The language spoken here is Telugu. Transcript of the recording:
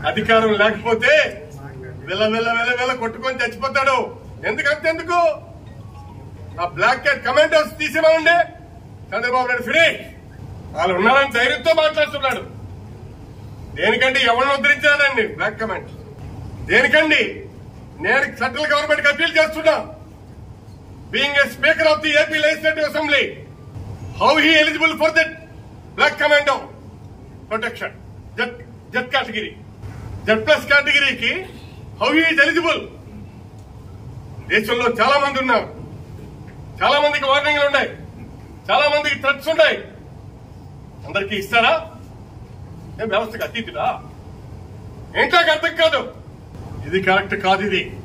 అధికారం లేకపోతే వెళ్ళ వెళ్ళ వెళ్ళ వెళ్ళ కొట్టుకొని చచ్చిపోతాడు ఎందుకంటే ఎందుకు ఆ బ్లాక్ క్యాట్ కమాండోస్ తీసేమనండి చంద్రబాబు నాయుడు ఫ్రీ వాళ్ళు ఉన్నారని ధైర్యంతో మాట్లాడుతున్నాడు దేనికండి ఎవరిని ఉద్ధరించాడండి బ్లాక్ కమాండ్ దేనికండి నేను సెంట్రల్ గవర్నమెంట్ అప్పీల్ చేస్తున్నా being a speaker of the AP legislative assembly how he eligible for that black commando protection Z Z category Z plus కేటగిరీకి హౌ ఈజ్ ఎలిజిబుల్ దేశంలో చాలా మంది ఉన్నారు చాలా మందికి వార్నింగ్లు ఉన్నాయి చాలా మందికి థ్రెట్స్ ఉన్నాయి అందరికీ ఇస్తారా ఏం వ్యవస్థకు అతీతుడా ఏంటో నాకు అర్థం కాదు ఇది కరెక్ట్ కాదు ఇది